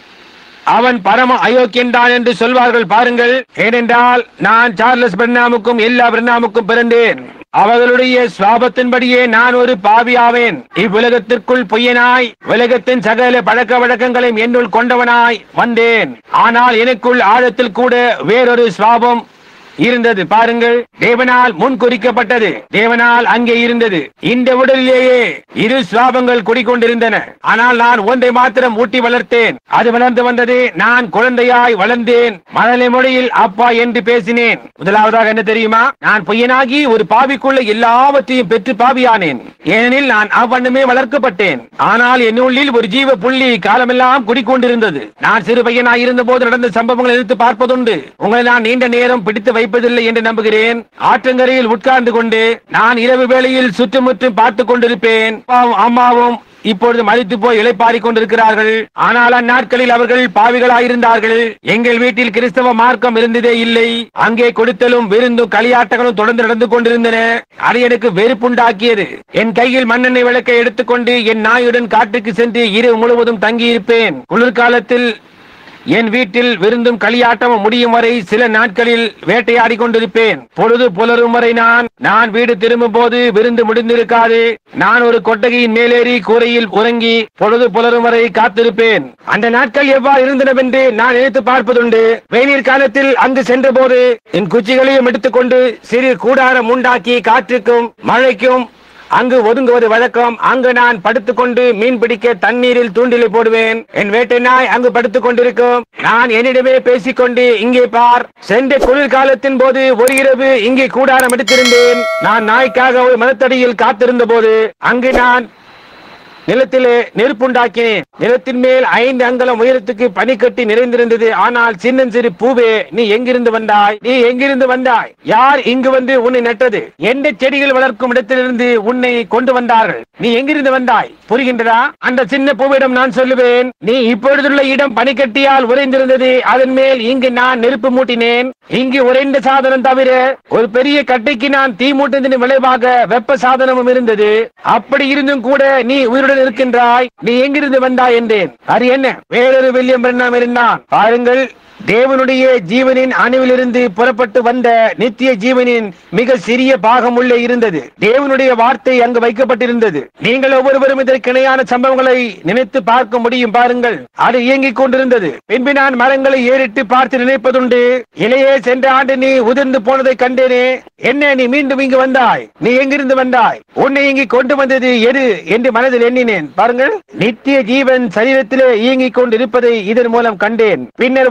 அவன் பரம அயோக்கியன்தான் என்று சொல்வார்கள் பாருங்கள் ஏனென்றால் நான் சார்லஸ் பிரணாமுக்கும் எல்லா பிரணாமுக்கும் பிறந்தேன் அவர்களுடைய சுவாபத்தின்படியே நான் ஒரு பாவியாவேன் இவ்வுலகத்திற்குள் பொய்யனாய் உலகத்தின் சகல பழக்க வழக்கங்களையும் என்னுள் கொண்டவனாய் வந்தேன் ஆனால் எனக்குள் ஆழத்தில் கூட வேறொரு சுவாபம் இருந்தது பாருங்கள் தேவனால் முன் குறிக்கப்பட்டது தேவனால் அங்கே இருந்தது இந்த உடலிலேயே இரு சுவாபங்கள் குடிக்கொண்டிருந்தன ஆனால் நான் ஒன்றை மாத்திரம் ஊட்டி வளர்த்தேன் அது வளர்ந்து வந்தது நான் குழந்தையாய் வளர்ந்தேன் மழலை மொழியில் அப்பா என்று பேசினேன் முதலாவதாக என்ன தெரியுமா நான் பொய்யனாகி ஒரு பாவிக்குள்ள எல்லாவற்றையும் பெற்று பாவியானேன் ஏனெனில் நான் அவ்வண்ணமே வளர்க்கப்பட்டேன் ஆனால் என் உள்ளில் ஒரு ஜீவ புள்ளி காலமெல்லாம் குடிக்கொண்டிருந்தது நான் சிறு பையனாய் இருந்த போது நடந்த சம்பவங்களை எடுத்து பார்ப்பதுண்டு உங்களை நான் நீண்ட நேரம் பிடித்து வைப்பதில்லை என்று நம்புகிறேன் ஆற்றங்கரையில் உட்கார்ந்து கொண்டு நான் இரவு வேளையில் சுற்றுமுற்றும் பார்த்துக் கொண்டிருப்பேன் அப்பாவும் அம்மாவும் இப்பொழுது மதித்து போய் இளைப்பாறிக் கொண்டிருக்கிறார்கள் ஆனால் அந்நாட்களில் அவர்கள் பாவிகளாயிருந்தார்கள் எங்கள் வீட்டில் கிறிஸ்தவ மார்க்கம் இருந்ததே இல்லை அங்கே கொடுத்தலும் விருந்தும் களியாட்டங்களும் தொடர்ந்து நடந்து கொண்டிருந்தன அது எனக்கு வெறுப்புண்டாக்கியது என் கையில் மண்ணெண்ணெய் விளக்கை எடுத்துக்கொண்டு என் நாயுடன் காட்டுக்கு சென்று இரவு முழுவதும் தங்கியிருப்பேன் குளிர்காலத்தில் என் வீட்டில் விருந்தும் களியாட்டமும் முடியும் வரை சில நாட்களில் வேட்டையாடி கொண்டிருப்பேன் பொழுது புலரும் வரை நான் நான் வீடு திரும்பும் போது விருந்து முடிந்திருக்காது நான் ஒரு கொட்டகையின் மேலேறி கூரையில் உறங்கி பொழுது புலரும் வரை காத்திருப்பேன் அந்த நாட்கள் எவ்வாறு இருந்தனவென்று நான் நினைத்து பார்ப்பதுண்டு வெயிலிர் காலத்தில் அங்கு சென்ற போது என் குச்சிகளையும் எடுத்துக்கொண்டு சிறு கூடாரம் உண்டாக்கி காற்றுக்கும் மழைக்கும் அங்கு ஒதுங்குவது வழக்கம் அங்கு நான் படுத்துக்கொண்டு மீன் பிடிக்க தண்ணீரில் தூண்டிலை போடுவேன் என் வேட்டை நாய் அங்கு படுத்துக் கொண்டிருக்கும் நான் என்னிடமே பேசிக்கொண்டு இங்கே பார் சென்ற குளிர்காலத்தின் போது ஒரு இரவு இங்கே கூடாரம் எடுத்திருந்தேன் நான் நாய்க்காக ஒரு மரத்தடியில் காத்திருந்த போது அங்கு நான் நிலத்திலே நெருப்புண்டாக்கினேன் நிலத்தின் மேல் ஐந்து அங்கலம் உயரத்துக்கு பனிக்கட்டி நிறைந்திருந்தது ஆனால் சின்னஞ்சிறு பூவே நீ எங்கிருந்து வந்தாய் நீ எங்கிருந்து வந்தாய் யார் இங்கு வந்து உன்னை நட்டது எந்த செடிகள் வளர்க்கும் இடத்திலிருந்து உன்னை கொண்டு வந்தார்கள் நீ எங்கிருந்து வந்தாய் புரிகின்றதா அந்த சின்ன பூவிடம் நான் சொல்லுவேன் நீ இப்பொழுதுள்ள இடம் பனிக்கட்டியால் உறைந்திருந்தது அதன் மேல் இங்கு நான் நெருப்பு மூட்டினேன் இங்கு உறைந்த சாதனம் தவிர ஒரு பெரிய கட்டைக்கு நான் தீ மூட்டினதின் விளைவாக வெப்ப சாதனமும் இருந்தது அப்படி இருந்தும் கூட நீ உயிருடன் இருக்கின்றாய் நீ எங்கிருந்து வந்தாய் என்றேன் அது என்ன வேறொரு வில்லியம் பிரண்ணாம் இருந்தான் பாருங்கள் தேவனுடைய ஜீவனின் அணுவிலிருந்து புறப்பட்டு வந்த நித்திய ஜீவனின் மிக சிறிய பாகம் உள்ளே இருந்தது தேவனுடைய வார்த்தை அங்கு வைக்கப்பட்டிருந்தது நீங்கள் ஒவ்வொருவரும் இதற்கு இணையான சம்பவங்களை நினைத்து பார்க்க முடியும் பாருங்கள் அது இயங்கிக் கொண்டிருந்தது பின்பு நான் மரங்களை ஏறிட்டு பார்த்து நினைப்பதுண்டு இலையே சென்ற ஆண்டு நீ உதிர்ந்து போனதை கண்டேனே என்ன நீ மீண்டும் இங்கு வந்தாய் நீ எங்கிருந்து வந்தாய் உன்னை இங்கு கொண்டு வந்தது எது என்று மனதில் எண்ணினேன் பாருங்கள் நித்திய ஜீவன் சரீரத்திலே இயங்கிக் கொண்டிருப்பதை இதன் மூலம் கண்டேன் பின்னர் ஒரு நாள்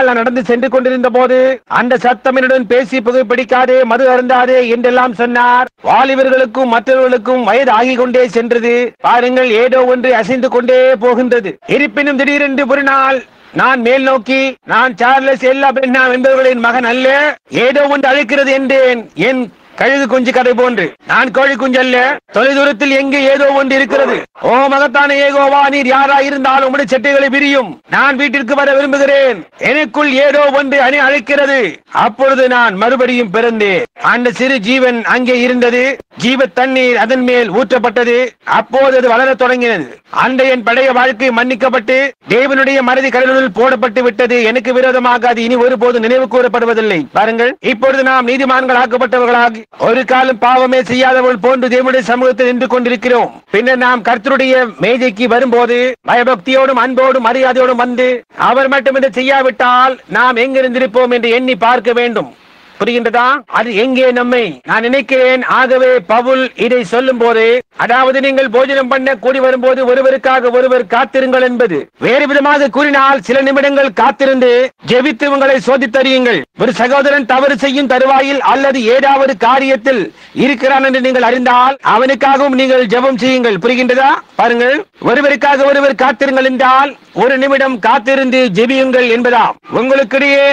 நாள் நான் நடந்து சென்று கொண்டிருந்த போது அந்த சத்தம் என்னுடன் பேசி புகைப்பிடிக்காதே மது அருந்தாதே என்றெல்லாம் சொன்னார் வாலிபர்களுக்கும் மற்றவர்களுக்கும் வயது ஆகிக் கொண்டே சென்றது பாருங்கள் ஏதோ ஒன்று அசைந்து கொண்டே போகின்றது இருப்பினும் திடீரென்று ஒரு நாள் நான் மேல் நோக்கி நான் சார்லஸ் எல்லா பெண்ணாம் என்பவர்களின் மகன் அல்ல ஏதோ ஒன்று அழைக்கிறது என்றேன் என் கழுகு குஞ்சு கதை போன்று நான் கோழி குஞ்சு அல்ல தொலைதூரத்தில் எங்கே ஏதோ ஒன்று இருக்கிறது ஓ மகத்தான ஏகோவா நீர் யாரா இருந்தாலும் உடைய செட்டைகளை பிரியும் நான் வீட்டிற்கு வர விரும்புகிறேன் எனக்குள் ஏதோ ஒன்று அணி அழைக்கிறது அப்பொழுது நான் மறுபடியும் பிறந்தேன் அந்த சிறு ஜீவன் அங்கே இருந்தது ஜீவ தண்ணீர் அதன் மேல் ஊற்றப்பட்டது அப்போது அது வளரத் தொடங்கினது அந்த என் பழைய வாழ்க்கை மன்னிக்கப்பட்டு தேவனுடைய மனதி கடலுள் போடப்பட்டு விட்டது எனக்கு விரோதமாக அது இனி ஒருபோது நினைவு கூறப்படுவதில்லை பாருங்கள் இப்பொழுது நாம் நீதிமான்கள் ஆக்கப்பட்டவர்களாகி ஒரு காலம் பாவமே செய்யாதவள் போன்று தேவனுடைய சமூகத்தில் நின்று கொண்டிருக்கிறோம் பின்னர் நாம் கர்த்தருடைய மேஜைக்கு வரும்போது பயபக்தியோடும் அன்போடும் மரியாதையோடும் வந்து அவர் மட்டும் இதை செய்யாவிட்டால் நாம் எங்கிருந்திருப்போம் என்று எண்ணி பார்க்க வேண்டும் புரிகின்றதா அது எங்கே நம்மை நான் நினைக்கிறேன் ஆகவே பவுல் இதை சொல்லும் போது அதாவது நீங்கள் போஜனம் பண்ண கூடி வரும்போது ஒருவருக்காக ஒருவர் காத்திருங்கள் என்பது வேறு விதமாக கூறினால் சில நிமிடங்கள் காத்திருந்து ஜெபித்து உங்களை சோதித்தறியுங்கள் ஒரு சகோதரன் தவறு செய்யும் தருவாயில் அல்லது ஏதாவது காரியத்தில் இருக்கிறான் என்று நீங்கள் அறிந்தால் அவனுக்காகவும் நீங்கள் ஜெபம் செய்யுங்கள் புரிகின்றதா பாருங்கள் ஒருவருக்காக ஒருவர் காத்திருங்கள் என்றால் ஒரு நிமிடம் காத்திருந்து ஜெபியுங்கள் என்பதாம் உங்களுக்கிடையே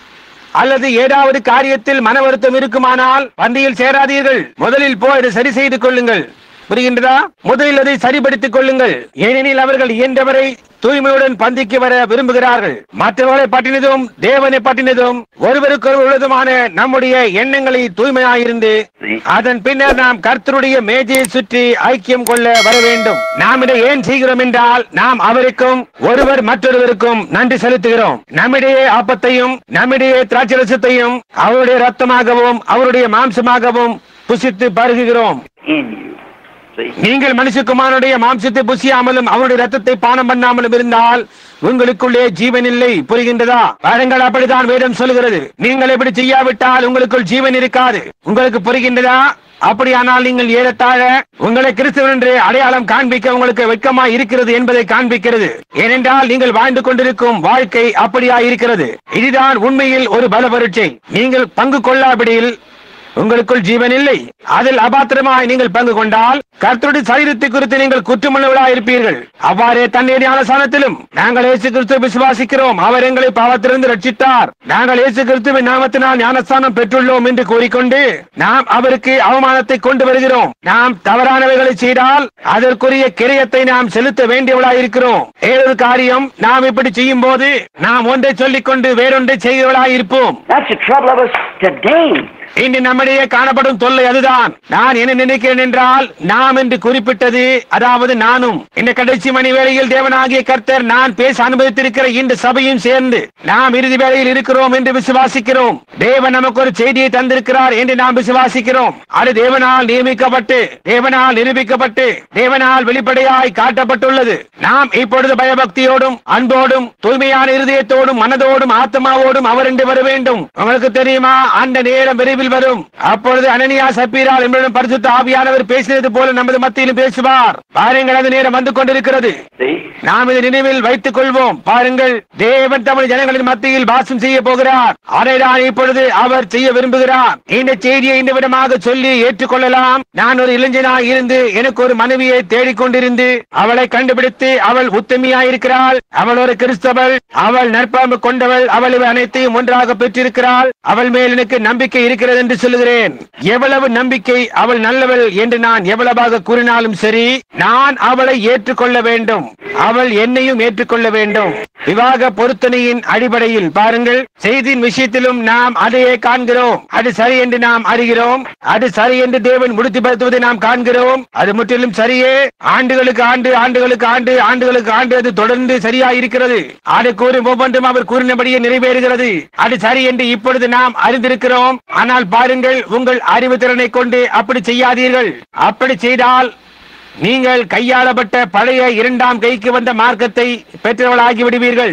அல்லது ஏதாவது காரியத்தில் மன வருத்தம் இருக்குமானால் பந்தியில் சேராதீர்கள் முதலில் போய் அதை சரி செய்து கொள்ளுங்கள் புரிகின்றதா முதலில் அதை சரிப்படுத்திக் கொள்ளுங்கள் ஏனெனில் அவர்கள் இயன்றவரை தூய்மையுடன் பந்திக்கு வர விரும்புகிறார்கள் மற்றவர்களை பற்றினதும் தேவனை பற்றினதும் ஒருவருக்கு உள்ளதுமான நம்முடைய எண்ணங்களை தூய்மையாயிருந்து அதன் பின்னர் நாம் கர்த்தருடைய மேஜையை சுற்றி ஐக்கியம் கொள்ள வர வேண்டும் நாம் இதை ஏன் செய்கிறோம் என்றால் நாம் அவருக்கும் ஒருவர் மற்றொருவருக்கும் நன்றி செலுத்துகிறோம் நம்முடைய ஆப்பத்தையும் நம்முடைய திராட்சரசத்தையும் அவருடைய ரத்தமாகவும் அவருடைய மாம்சமாகவும் புசித்து பருகுகிறோம் in you. See? நீங்கள் மனுஷகுமாரனுடைய மாம்சத்தை புசியாமலும் அவருடைய ரத்தத்தை பானம் பண்ணாமலும் இருந்தால் உங்களுக்குள்ளே ஜீவன் இல்லை புரிகின்றதா பாருங்கள் அப்படித்தான் வேதம் சொல்கிறது நீங்கள் இப்படி செய்யாவிட்டால் உங்களுக்குள் ஜீவன் இருக்காது உங்களுக்கு புரிகின்றதா அப்படியானால் நீங்கள் ஏறத்தாழ உங்களை கிறிஸ்தவன் என்று அடையாளம் காண்பிக்க உங்களுக்கு வெட்கமா இருக்கிறது என்பதை காண்பிக்கிறது ஏனென்றால் நீங்கள் வாழ்ந்து கொண்டிருக்கும் வாழ்க்கை அப்படியா இருக்கிறது இதுதான் உண்மையில் ஒரு பல பரீட்சை நீங்கள் பங்கு கொள்ளாவிடில் உங்களுக்குள் ஜீவன் இல்லை அதில் அபாத்திரமாய் நீங்கள் பங்கு கொண்டால் கர்த்தருடைய சரீரத்தை குறித்து நீங்கள் குற்றமுள்ளவர்களாய் இருப்பீர்கள் அவ்வாறே தண்ணீர் ஞானசானத்திலும் நாங்கள் இயேசு கிறிஸ்துவை விசுவாசிக்கிறோம் அவர் எங்களை பாவத்திலிருந்து ரட்சித்தார் நாங்கள் இயேசு கிறிஸ்துவின் நாமத்தினால் ஞானஸ்தானம் பெற்றுள்ளோம் என்று கூறிக்கொண்டு நாம் அவருக்கு அவமானத்தை கொண்டு வருகிறோம் நாம் தவறானவைகளை செய்தால் அதற்குரிய கிரயத்தை நாம் செலுத்த வேண்டியவளாய் இருக்கிறோம் ஏழொரு காரியம் நாம் இப்படி செய்யும் போது நாம் ஒன்றை சொல்லிக் கொண்டு வேறொன்றை செய்கிறவளாய் இருப்போம் That's the trouble of us today. இன்று நம்மிடையே காணப்படும் தொல்லை அதுதான் நான் என்ன நினைக்கிறேன் என்றால் நாம் என்று குறிப்பிட்டது அதாவது நானும் இந்த கடைசி மணி வேளையில் தேவனாகிய கர்த்தர் நான் பேச அனுபவித்திருக்கிற இந்த சபையும் சேர்ந்து நாம் இறுதி வேளையில் இருக்கிறோம் என்று விசுவாசிக்கிறோம் தேவன் நமக்கு ஒரு செய்தியை தந்திருக்கிறார் என்று நாம் விசுவாசிக்கிறோம் அது தேவனால் நியமிக்கப்பட்டு தேவனால் நிரூபிக்கப்பட்டு தேவனால் வெளிப்படையாய் காட்டப்பட்டுள்ளது நாம் இப்பொழுது பயபக்தியோடும் அன்போடும் தூய்மையான இருதயத்தோடும் மனதோடும் ஆத்மாவோடும் அவர் என்று வர வேண்டும் உங்களுக்கு தெரியுமா அந்த நேரம் விரைவில் வரும் அப்பொழுது அனனியா சப்பீரால் என்பதும் பரிசுத்த ஆவியானவர் பேசினது போல நமது மத்தியிலும் பேசுவார் பாருங்கள் அது நேரம் வந்து கொண்டிருக்கிறது See? நாம் இதை நினைவில் வைத்துக் கொள்வோம் பாருங்கள் தேவன் தமிழ் ஜனங்களின் மத்தியில் வாசம் செய்ய போகிறார் அதை நான் இப்பொழுது அவர் செய்ய விரும்புகிறார் இந்த செய்தியை இந்த விதமாக சொல்லி ஏற்றுக்கொள்ளலாம் நான் ஒரு இளைஞனாய் இருந்து எனக்கு ஒரு மனைவியை தேடிக்கொண்டிருந்து அவளை கண்டுபிடித்து அவள் உத்தமியாயிருக்கிறாள் அவள் ஒரு கிறிஸ்தவள் அவள் நற்பாம்பு கொண்டவள் அவள் இவை அனைத்தையும் ஒன்றாக பெற்றிருக்கிறாள் அவள் மேல் எனக்கு நம்பிக்கை இருக்கிறது என்று சொல்லுகிறேன் எவ்வளவு நம்பிக்கை அவள் நல்லவள் என்று நான் எவ்வளவாக கூறினாலும் சரி நான் அவளை ஏற்றுக்கொள்ள வேண்டும் அவள் என்னையும் ஏற்றுக்கொள்ள வேண்டும் விவாக பொருத்தனையின் அடிப்படையில் பாருங்கள் செய்தியின் விஷயத்திலும் நாம் அதையே காண்கிறோம் அது சரி என்று நாம் அறிகிறோம் அது சரி என்று தேவன் முடித்துப்படுத்துவதை நாம் காண்கிறோம் அது முற்றிலும் சரியே ஆண்டுகளுக்கு ஆண்டு ஆண்டுகளுக்கு ஆண்டு ஆண்டுகளுக்கு ஆண்டு அது தொடர்ந்து சரியாயிருக்கிறது அது கூறும் ஒவ்வொன்றும் அவர் கூறினபடியே நிறைவேறுகிறது அது சரி என்று இப்பொழுது நாம் அறிந்திருக்கிறோம் ஆனால் பாருங்கள் உங்கள் அறிவு திறனை கொண்டு அப்படி செய்யாதீர்கள் அப்படி செய்தால் நீங்கள் கையாளப்பட்ட பழைய இரண்டாம் கைக்கு வந்த மார்க்கத்தை பெற்றவர்களாகி விடுவீர்கள்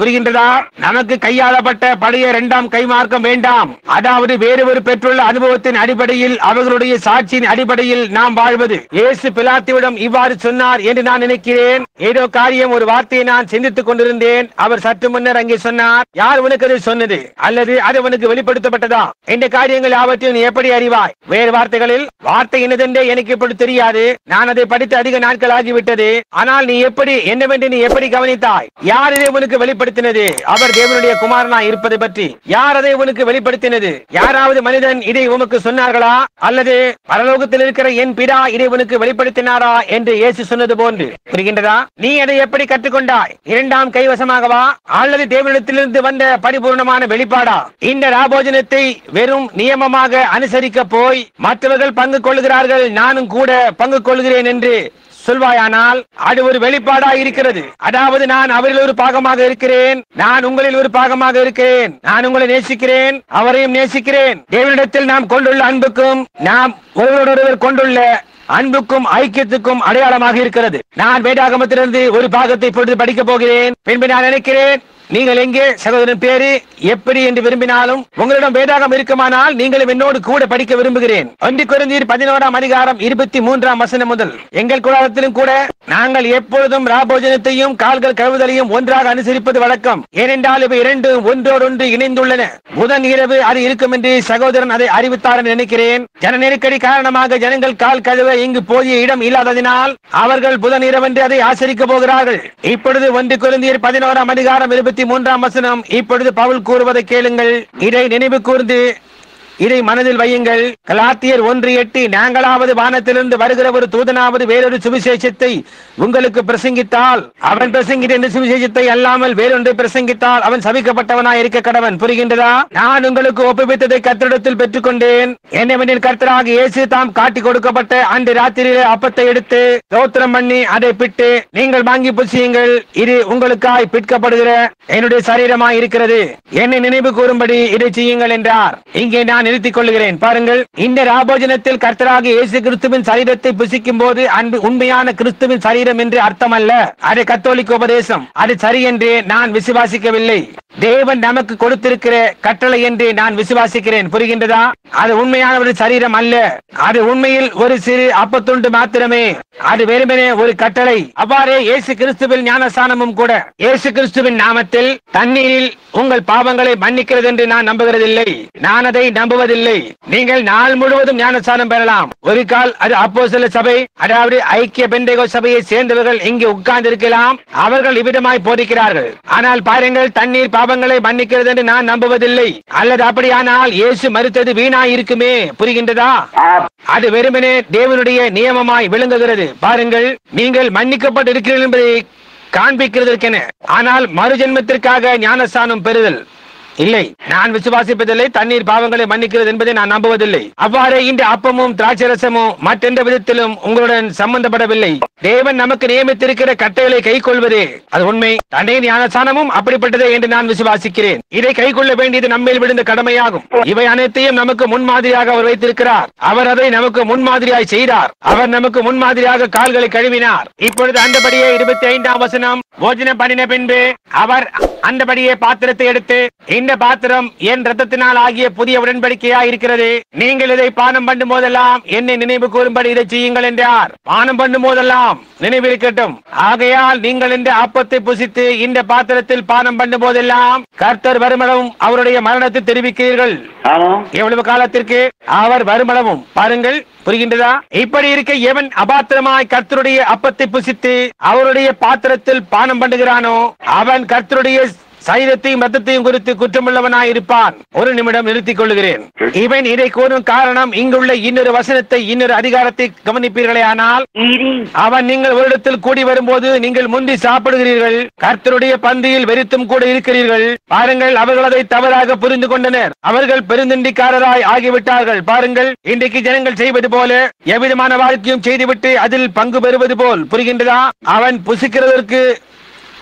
புரிகின்றதா நமக்கு கையாளப்பட்ட பழைய இரண்டாம் கைமார்க்கம் வேண்டாம் அதாவது வேறு ஒரு பெற்றுள்ள அனுபவத்தின் அடிப்படையில் அவர்களுடைய சாட்சியின் அடிப்படையில் நாம் வாழ்வது இயேசு பிலாத்திவிடம் இவ்வாறு சொன்னார் என்று நான் நினைக்கிறேன் ஏதோ காரியம் ஒரு வார்த்தையை நான் சிந்தித்துக் கொண்டிருந்தேன் அவர் சற்று முன்னர் அங்கே சொன்னார் யார் உனக்கு அதை சொன்னது அல்லது அது உனக்கு வெளிப்படுத்தப்பட்டதா இந்த காரியங்கள் யாவற்றையும் நீ எப்படி அறிவாய் வேறு வார்த்தைகளில் வார்த்தை என்னதென்றே எனக்கு இப்படி தெரியாது நான் அதை படித்து அதிக நாட்கள் ஆகிவிட்டது ஆனால் நீ எப்படி என்னவென்று நீ எப்படி கவனித்தாய் யார் இதை உனக்கு வெளிப்படுத்தினது அவர் தேவனுடைய குமாரனா இருப்பதை பற்றி யார் அதை உனக்கு வெளிப்படுத்தினது யாராவது மனிதன் இதை உமக்கு சொன்னார்களா அல்லது பரலோகத்தில் இருக்கிற என் பிதா இதை உனக்கு வெளிப்படுத்தினாரா என்று இயேசு சொன்னது போன்று புரிகின்றதா நீ அதை எப்படி கற்றுக்கொண்டாய் இரண்டாம் கைவசமாகவா அல்லது தேவனிடத்திலிருந்து வந்த பரிபூர்ணமான வெளிப்பாடா இந்த ராபோஜனத்தை வெறும் நியமமாக அனுசரிக்க போய் மற்றவர்கள் பங்கு கொள்கிறார்கள் நானும் கூட பங்கு கொள்கிறேன் என்று சொல்வாயானால் அது ஒரு வெளிப்பாடா இருக்கிறது அதாவது நான் அவரில் ஒரு பாகமாக இருக்கிறேன் நான் உங்களில் ஒரு பாகமாக இருக்கிறேன் நான் உங்களை நேசிக்கிறேன் அவரையும் நேசிக்கிறேன் தேவனிடத்தில் நாம் கொண்டுள்ள அன்புக்கும் நாம் ஒருவரோடொருவர் கொண்டுள்ள அன்புக்கும் ஐக்கியத்துக்கும் அடையாளமாக இருக்கிறது நான் வேதாகமத்திலிருந்து ஒரு பாகத்தை இப்பொழுது படிக்கப் போகிறேன் பின்பு நான் நினைக்கிறேன் நீங்கள் எங்கே சகோதரன் பேரு எப்படி என்று விரும்பினாலும் உங்களிடம் வேதாகம் இருக்குமானால் நீங்களும் என்னோடு கூட படிக்க விரும்புகிறேன் ஒன்று குறைந்தீர் பதினோராம் அதிகாரம் இருபத்தி மூன்றாம் வசனம் முதல் எங்கள் குழாத்திலும் கூட நாங்கள் எப்பொழுதும் ராபோஜனத்தையும் கால்கள் கழுவுதலையும் ஒன்றாக அனுசரிப்பது வழக்கம் ஏனென்றால் இவை இரண்டும் ஒன்றோடொன்று இணைந்துள்ளன புதன் இரவு அது இருக்கும் என்று சகோதரன் அதை அறிவித்தார் என்று நினைக்கிறேன் ஜன நெருக்கடி காரணமாக ஜனங்கள் கால் கழுவ இங்கு போதிய இடம் இல்லாததினால் அவர்கள் புதன் இரவென்று அதை ஆசரிக்க போகிறார்கள் இப்பொழுது ஒன்று குருந்தியர் பதினோராம் அதிகாரம் இருபத்தி மூன்றாம் வசனம் இப்பொழுது பவுல் கூறுவதை கேளுங்கள் இதை நினைவு கூர்ந்து இதை மனதில் வையுங்கள் கலாத்தியர் ஒன்று எட்டு நாங்களாவது வானத்திலிருந்து வருகிற ஒரு தூதனாவது வேறொரு சுவிசேஷத்தை உங்களுக்கு பிரசங்கித்தால் அவன் பிரசங்கித்த இந்த சுவிசேஷத்தை அல்லாமல் வேறொன்றை பிரசங்கித்தால் அவன் சபிக்கப்பட்டவனாய் இருக்க கடவன் புரிகின்றதா நான் உங்களுக்கு ஒப்புவித்ததை கர்த்தரிடத்தில் பெற்றுக்கொண்டேன் என்னவெனில் கர்த்தராக இயேசு தாம் காட்டி கொடுக்கப்பட்ட அன்று ராத்திரியிலே அப்பத்தை எடுத்து தோத்திரம் பண்ணி அதை பிட்டு நீங்கள் வாங்கி புசியுங்கள் இது உங்களுக்காய் பிற்கப்படுகிற என்னுடைய சரீரமாய் இருக்கிறது என்னை நினைவு கூறும்படி இதை செய்யுங்கள் என்றார் இங்கே நான் நிறுத்திக் கொள்கிறேன் பாருங்கள் இந்த ராபோஜனத்தில் கர்த்தராக இயேசு கிறிஸ்துவின் சரீரத்தை புசிக்கும் போது அன்பு உண்மையான கிறிஸ்துவின் சரீரம் என்று அர்த்தம் அல்ல அது கத்தோலிக்க உபதேசம் அது சரி என்று நான் விசுவாசிக்கவில்லை தேவன் நமக்கு கொடுத்திருக்கிற கட்டளை என்று நான் விசுவாசிக்கிறேன் புரிகின்றதா அது உண்மையான ஒரு சரீரம் அல்ல அது உண்மையில் ஒரு சிறு அப்பத்துண்டு மாத்திரமே அது வெறுமனே ஒரு கட்டளை அவ்வாறே இயேசு கிறிஸ்துவில் ஞானஸ்தானமும் கூட இயேசு கிறிஸ்துவின் நாமத்தில் தண்ணீரில் உங்கள் பாவங்களை மன்னிக்கிறது என்று நான் நம்புகிறதில்லை நான் அதை நம்புவதில்லை நீங்கள் நாள் முழுவதும் ஞானஸ்தானம் பெறலாம் ஒரு கால் அது அப்போ சபை அதாவது ஐக்கிய பெண்டகோ சபையை சேர்ந்தவர்கள் இங்கு உட்கார்ந்து இருக்கலாம் அவர்கள் இவ்விதமாய் போதிக்கிறார்கள் ஆனால் பாருங்கள் தண்ணீர் பாவங்களை மன்னிக்கிறது என்று நான் நம்புவதில்லை அல்லது அப்படியானால் இயேசு மறுத்தது வீணாய் இருக்குமே புரிகின்றதா அது வெறுமனே தேவனுடைய நியமமாய் விளங்குகிறது பாருங்கள் நீங்கள் மன்னிக்கப்பட்டு இருக்கிறீர்கள் என்பதை காண்பிக்கிறதற்கென ஆனால் மறுஜென்மத்திற்காக ஞானஸ்தானம் பெறுதல் இல்லை நான் விசுவாசிப்பதில்லை தண்ணீர் பாவங்களை மன்னிக்கிறது என்பதை நான் நம்புவதில்லை அவ்வாறே இந்த அப்பமும் திராட்சரசமும் மற்றெந்த விதத்திலும் உங்களுடன் சம்பந்தப்படவில்லை தேவன் நமக்கு நியமித்திருக்கிற கட்டைகளை கை கொள்வதே அது உண்மை தண்ணீர் ஞானஸ்தானமும் அப்படிப்பட்டதே என்று நான் விசுவாசிக்கிறேன் இதை கை கொள்ள வேண்டியது நம்மேல் விழுந்த கடமையாகும் இவை அனைத்தையும் நமக்கு முன்மாதிரியாக அவர் வைத்திருக்கிறார் அவர் அதை நமக்கு முன்மாதிரியாய் செய்தார் அவர் நமக்கு முன்மாதிரியாக கால்களை கழுவினார் இப்பொழுது அந்தபடியே இருபத்தி ஐந்தாம் வசனம் போஜனம் பண்ணின பின்பு அவர் அந்தபடியே பாத்திரத்தை எடுத்து இந்த பாத்திரம் என் ரத்தத்தினால் ஆகிய புதிய உடன்படிக்கையா இருக்கிறது நீங்கள் இதை பானம் பண்ணும் போதெல்லாம் என்னை நினைவு கூறும்படி இதை செய்யுங்கள் என்றார் பானம் பண்ணும் போதெல்லாம் நினைவிருக்கட்டும் ஆகையால் நீங்கள் இந்த அப்பத்தை புசித்து இந்த பாத்திரத்தில் பானம் பண்ணும் போதெல்லாம் கர்த்தர் வருமளவும் அவருடைய மரணத்தை தெரிவிக்கிறீர்கள் How long? எவ்வளவு காலத்திற்கு அவர் வருமளவும் பாருங்கள் புரிகின்றதா இப்படி இருக்க எவன் அபாத்திரமாய் கர்த்தருடைய அப்பத்தை புசித்து அவருடைய பாத்திரத்தில் பானம் பண்ணுகிறானோ அவன் கர்த்தருடைய சரீரத்தையும் ரத்தத்தையும் குறித்து குற்றமுள்ளவனாய் இருப்பான் ஒரு நிமிடம் நிறுத்திக் கொள்கிறேன் இவன் இதை கூறும் காரணம் இங்குள்ள இன்னொரு வசனத்தை இன்னொரு அதிகாரத்தை கவனிப்பீர்களே ஆனால் Eating. அவன் நீங்கள் ஒரு இடத்தில் கூடி வரும்போது நீங்கள் முந்தி சாப்பிடுகிறீர்கள் கர்த்தருடைய பந்தியில் வெறித்தும் கூட இருக்கிறீர்கள் பாருங்கள் அவர்கள் அதை தவறாக புரிந்து கொண்டனர் அவர்கள் பெருந்தண்டிக்காரராய் ஆகிவிட்டார்கள் பாருங்கள் இன்றைக்கு ஜனங்கள் செய்வது போல எவ்விதமான வாழ்க்கையும் செய்துவிட்டு அதில் பங்கு பெறுவது போல் புரிகின்றதா அவன் புசிக்கிறதற்கு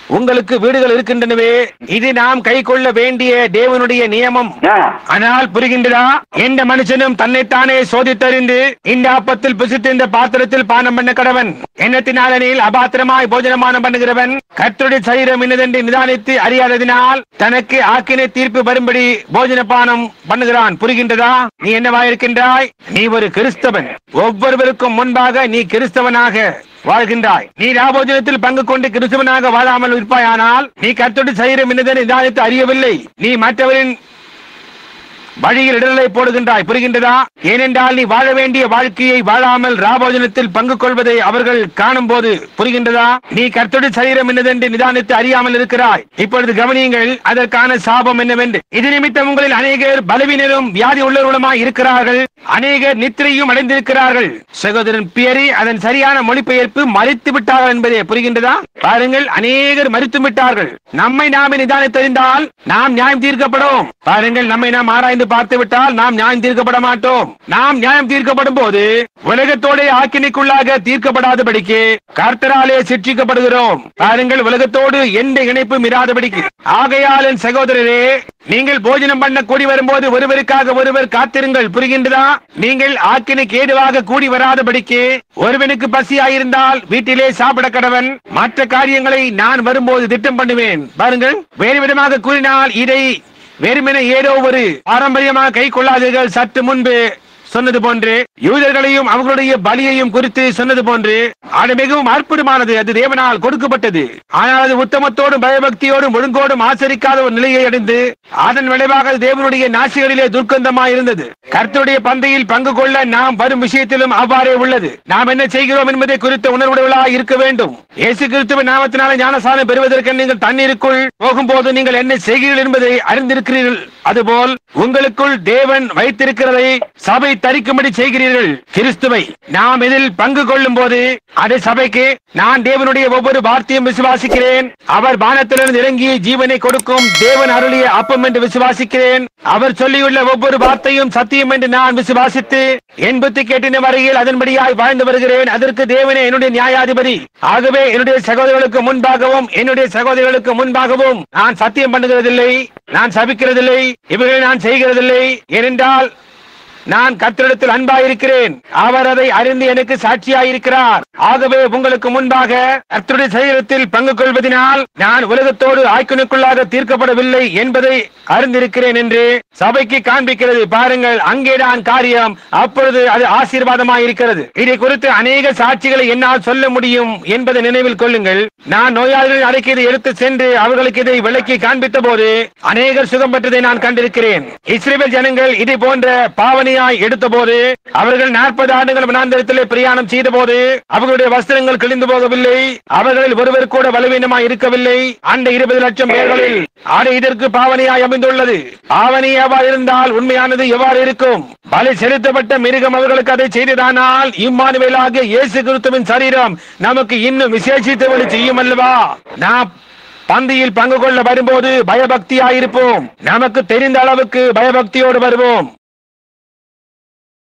உங்களுக்கு வீடுகள் இருக்கின்றனவே இது நாம் கை கொள்ள வேண்டிய தேவனுடைய நியமம் Now, ஆனால் புரிகின்றதா எந்த மனுஷனும் தன்னைத்தானே சோதித்தறிந்து இந்த அப்பத்தில் புசித்து இந்த பாத்திரத்தில் பானம் பண்ண கடவன் எண்ணத்தினாலனில் அபாத்திரமாய் போஜனமானம் பண்ணுகிறவன் கர்த்தருடைய சரீரம் இன்னதென்று நிதானித்து அறியாததினால் தனக்கு ஆக்கினை தீர்ப்பு வரும்படி போஜன பானம் பண்ணுகிறான் புரிகின்றதா நீ என்னவா இருக்கின்றாய் நீ ஒரு கிறிஸ்தவன் ஒவ்வொருவருக்கும் முன்பாக நீ கிறிஸ்தவனாக வாழ்கின்றாய் நீ ராபோஜனத்தில் பங்கு கொண்டு கிறிஸ்தவனாக வாழாமல் இருப்பாயானால் நீ கர்த்தருடைய சரீரம் இன்னதென்று நிதானித்து அறியவில்லை நீ மற்றவரின் வழியில் இடலை போடுகின்றாய் புரிகின்றதா ஏனென்றால் நீ வாழ வேண்டிய வாழ்க்கையை வாழாமல் ராபோஜனத்தில் பங்கு கொள்வதை அவர்கள் காணும் போது புரிகின்றதா நீ கர்த்தருடைய சரீரம் என்னதென்று நிதானித்து அறியாமல் இருக்கிறாய் இப்பொழுது கவனியுங்கள் அதற்கான சாபம் என்னவென்று இது நிமித்தம் உங்களில் அநேகர் பலவீனரும் வியாதி உள்ளவர்களுமாய் இருக்கிறார்கள் அநேகர் நித்திரையும் அடைந்திருக்கிறார்கள் சகோதரன் பியரி அதன் சரியான மொழிபெயர்ப்பு மறித்து விட்டார்கள் என்பதே புரிகின்றதா பாருங்கள் அநேகர் மறித்து விட்டார்கள் நம்மை நாமே நிதானித்தறிந்தால் நாம் நியாயம் தீர்க்கப்படும் பாருங்கள் நம்மை நாம் ஆராய்ந்து பார்த்து விட்டால் நாம் நியாயம் தீர்க்கப்பட மாட்டோம் நாம் நியாயம் தீர்க்கப்படும் போது உலகத்தோட ஆக்கினைக்குள்ளாக தீர்க்கப்படாதபடிக்கு கர்த்தராலே சிற்றிக்கப்படுகிறோம் பாருங்கள் உலகத்தோடு எந்த இணைப்பும் இராதபடிக்கு ஆகையால் என் சகோதரரே நீங்கள் போஜனம் பண்ண கூடி வரும்போது ஒருவருக்காக ஒருவர் காத்திருங்கள் புரிகின்றதா நீங்கள் ஆக்கினைக்கு ஏதுவாக கூடி வராதபடிக்கு ஒருவனுக்கு பசியாயிருந்தால் வீட்டிலே சாப்பிட கடவன் மற்ற காரியங்களை நான் வரும்போது திட்டம் பண்ணுவேன் பாருங்கள் வேறு விதமாக கூறினால் இதை வெறுமனே ஏதோ ஒரு பாரம்பரியமாக கை கொள்ளாதீர்கள் சற்று முன்பு சொன்னது போன்று யூதர்களையும் அவர்களுடைய பலியையும் குறித்து சொன்னது போன்று அது மிகவும் அற்புதமானது அது தேவனால் கொடுக்கப்பட்டது ஆனால் அது உத்தமத்தோடும் பயபக்தியோடும் ஒழுங்கோடும் ஆசரிக்காத ஒரு நிலையை அடைந்து அதன் விளைவாக அது தேவனுடைய நாசிகளிலே துர்க்கந்தமாய் இருந்தது கர்த்தருடைய பந்தையில் பங்கு கொள்ள நாம் வரும் விஷயத்திலும் அவ்வாறே உள்ளது நாம் என்ன செய்கிறோம் என்பதை குறித்த உணர்வுடையவர்களாக இருக்க வேண்டும் இயேசு கிறிஸ்துவின் நாமத்தினால ஞானசானம் பெறுவதற்கு நீங்கள் தண்ணீருக்குள் போகும்போது நீங்கள் என்ன செய்கிறீர்கள் என்பதை அறிந்திருக்கிறீர்கள் அதுபோல் உங்களுக்குள் தேவன் வைத்திருக்கிறதை சபை தரிக்கும்படி செய்கிறீர்கள் கிறிஸ்துவை நாம் இதில் பங்கு கொள்ளும் போது அது சபைக்கு நான் தேவனுடைய ஒவ்வொரு வார்த்தையும் விசுவாசிக்கிறேன் அவர் வானத்திலிருந்து இறங்கி ஜீவனை கொடுக்கும் தேவன் அருளிய அப்பம் என்று விசுவாசிக்கிறேன் அவர் சொல்லியுள்ள ஒவ்வொரு வார்த்தையும் சத்தியம் என்று நான் விசுவாசித்து என் புத்தி கேட்டின வரையில் அதன்படியாய் வாழ்ந்து வருகிறேன் அதற்கு தேவனே என்னுடைய நியாயாதிபதி ஆகவே என்னுடைய சகோதரர்களுக்கு முன்பாகவும் என்னுடைய சகோதரர்களுக்கு முன்பாகவும் நான் சத்தியம் பண்ணுகிறதில்லை நான் சபிக்கிறதில்லை இவைகளை நான் செய்கிறதில்லை ஏனென்றால் நான் கர்த்தரிடத்தில் அன்பாயிருக்கிறேன் அவர் அதை அறிந்து எனக்கு சாட்சியாயிருக்கிறார் ஆகவே உங்களுக்கு முன்பாக கர்த்தருடைய சரீரத்தில் பங்கு கொள்வதனால் நான் உலகத்தோடு ஆய்க்குனுக்குள்ளாக தீர்க்கப்படவில்லை என்பதை அறிந்திருக்கிறேன் என்று சபைக்கு காண்பிக்கிறது பாருங்கள் அங்கேதான் காரியம் அப்பொழுது அது ஆசீர்வாதமாயிருக்கிறது இதை குறித்து அநேக சாட்சிகளை என்னால் சொல்ல முடியும் என்பதை நினைவில் கொள்ளுங்கள் நான் நோயாளிகளின் அறைக்கு இதை எடுத்து சென்று அவர்களுக்கு இதை விளக்கி காண்பித்த போது அநேகர் சுகம் பெற்றதை நான் கண்டிருக்கிறேன் இஸ்ரேல் ஜனங்கள் இதை போன்ற பாவனையாய் எடுத்தபோது அவர்கள் நாற்பது ஆண்டுகள் வனாந்தரத்திலே பிரயாணம் செய்த போது அவர்களுடைய வஸ்திரங்கள் கிழிந்து போகவில்லை அவர்களில் ஒருவர் கூட பலவீனமாய் இருக்கவில்லை அந்த இருபது லட்சம் பேர்களில் ஆடு இதற்கு பாவனையாய் அமைந்துள்ளது பாவனை எவ்வாறு இருந்தால் உண்மையானது எவ்வாறு இருக்கும் பலி செலுத்தப்பட்ட மிருகம் அவர்களுக்கு அதை செய்ததானால் இம்மானுவேலாகிய இயேசு கிறிஸ்துவின் சரீரம் நமக்கு இன்னும் விசேஷித்தவழி செய்யும் அல்லவா நாம் பந்தியில் பங்கு கொள்ள வரும்போது பயபக்தியாயிருப்போம் நமக்கு தெரிந்த அளவுக்கு பயபக்தியோடு வருவோம்